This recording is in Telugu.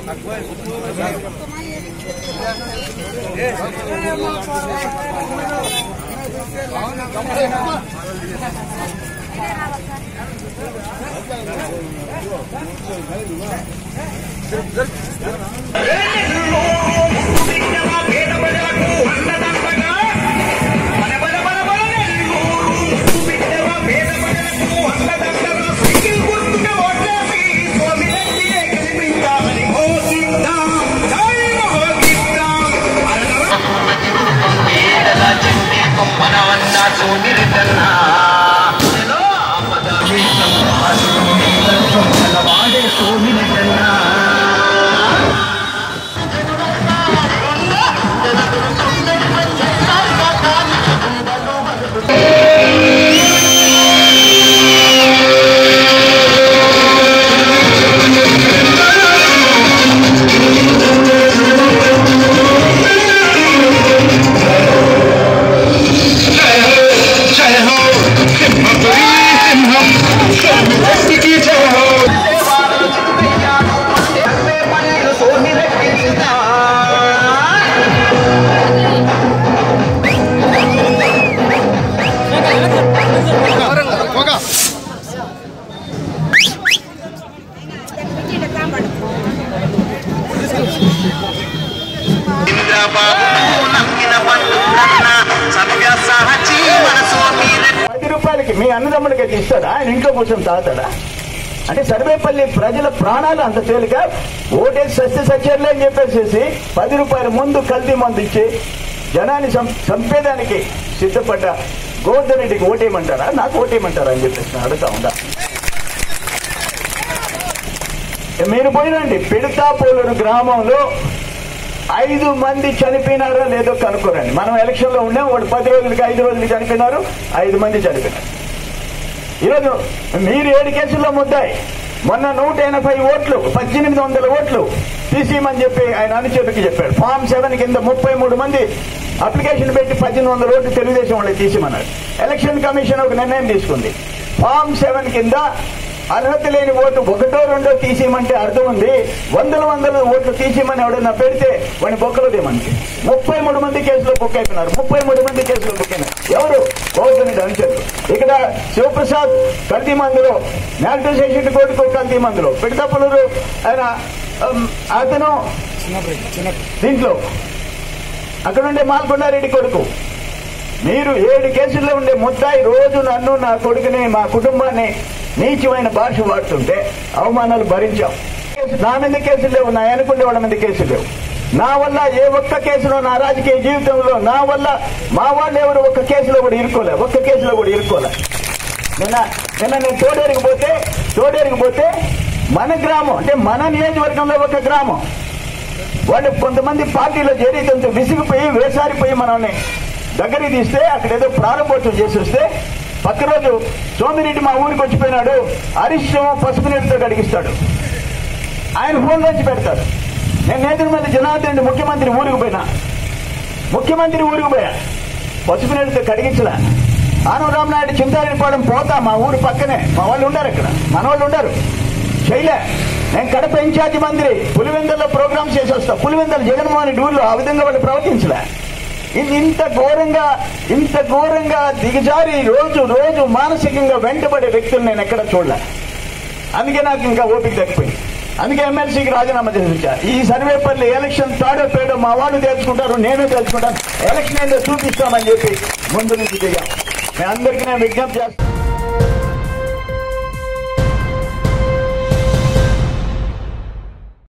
పది రూపాయలకి మీ అన్నదమ్ముడికి అయితే ఇస్తాడా ఆయన ఇంట్లో కూర్చొని తాగుతాడా అంటే సర్వేపల్లి ప్రజల ప్రాణాలు అంత తేలిక ఓటేసి సస్య సత్యర్లే అని చెప్పేసేసి పది రూపాయల ముందు కల్తీ మందు ఇచ్చి జనాన్ని చం- చంపేదానికి సిద్ధపడ్డ గోవర్ధన్ రెడ్డికి ఓటేయమంటారా నాకు ఓటేయమంటారా అని చెప్పేసి నేను అడుగుతా ఉందా మీరు పోయినండి పిడతాపోలూరు గ్రామంలో ఐదు మంది చనిపోయినారో లేదో కనుక్కోరండి మనం ఎలక్షన్ లో ఉన్నాం వాడు పది రోజులకి ఐదు రోజులకి చనిపోయినారు ఐదు మంది చనిపోయినారు ఈరోజు మీరు ఏడు కేసుల్లో ముద్దాయి మొన్న నూట ఎనభై ఓట్లు పద్దెనిమిది వందల ఓట్లు తీసేయమని చెప్పి ఆయన అనుచరుడికి చెప్పాడు ఫామ్ సెవెన్ కింద ముప్పై మూడు మంది అప్లికేషన్ పెట్టి పద్దెనిమిది వందల ఓట్లు తెలుగుదేశం వాళ్ళకి తీసేమన్నాడు ఎలక్షన్ కమిషన్ ఒక నిర్ణయం తీసుకుంది ఫామ్ సెవెన్ కింద అర్హత లేని ఓటు ఒకటో రెండో తీసేయమంటే అర్థం ఉంది వందల వందల ఓట్లు తీసేయమని ఎవడన్నా పెడితే వాడిని బొక్కలో దేమంటే ముప్పై మూడు మంది కేసులో బుక్ అయిపోయినారు ముప్పై మూడు మంది కేసులో బుక్ అయినారు ఎవరు గౌతమి అనుచరులు ఇక్కడ శివప్రసాద్ కల్తీ మందులో న్యాచురైజేషన్ కోర్టుకు కల్తీ మందులో పిడతపలూరు ఆయన ఉమ్, అతను దీంట్లో అక్కడ ఉండే మాల్కొండారెడ్డి కొడుకు మీరు ఏడు కేసుల్లో ఉండే ముద్దాయి రోజు నన్ను నా కొడుకుని మా కుటుంబాన్ని నీచమైన భాష వాడుతుంటే అవమానాలు భరించాం కేసు- నా మీద కేసులు లేవు నా వెనుకుండే వాళ్ళ మీద కేసులు లేవు నా వల్ల ఏ ఒక్క కేసులో నా రాజకీయ జీవితంలో నా వల్ల మా వాళ్ళు ఎవరు ఒక్క కేసులో కూడా ఇరుకోలే ఒక్క కేసులో కూడా ఇరుకోలే నిన్న నిన్న నేను తోడేరికి పోతే తోడేరికి పోతే మన గ్రామం అంటే మన నియోజకవర్గంలో ఒక గ్రామం వాళ్ళు కొంతమంది పార్టీలో చేరి కొంచెం విసిగిపోయి వేసారిపోయి మనల్ని దగ్గరికి తీస్తే అక్కడ ఏదో ప్రారంభోత్సవం చేసి వస్తే పక్క రోజు సోమిరెడ్డి మా ఊరికి వచ్చిపోయినాడు హరిశ్చం పసుపు నీటితో కడిగిస్తాడు ఆయన ఫోన్ నుంచి పెడతాడు నేను నేతల మీద జనార్దన్ రెడ్డి ముఖ్యమంత్రి ఊరికి పోయినా ముఖ్యమంత్రి ఊరికి పోయా పసుపు నీటితో కడిగించలే ఆనవ రామనాయుడు చింతారెడ్డిపాలెం పోతా మా ఊరు పక్కనే మా వాళ్ళు ఉండరు ఇక్కడ మన వాళ్ళు ఉండరు చేయలే నేను కడప ఇన్ఛార్జి మంత్రి పులివెందల్లో ప్రోగ్రామ్ చేసి వస్తా పులివెందల జగన్మోహన్ రెడ్డి ఊర్లో ఆ విధంగా వాళ్ళు ప్రవర్తించలే ఇది ఇంత ఘోరంగా ఇంత ఘోరంగా దిగజారి రోజు రోజు మానసికంగా వెంటబడే వ్యక్తులు నేను ఎక్కడ చూడలే అందుకే నాకు ఇంకా ఓపిక తగ్గిపోయింది అందుకే ఎమ్మెల్సీకి రాజీనామా చేసి వచ్చా ఈ సర్వేపల్లి ఎలక్షన్ తాడో పేడో మా వాళ్ళు తెలుసుకుంటారు నేను తెలుసుకుంటాను ఎలక్షన్ ఏందో చూపిస్తామని చెప్పి ముందు నుంచి దిగాం మీ అందరికీ నేను విజ్ఞప్తి చేస్తాను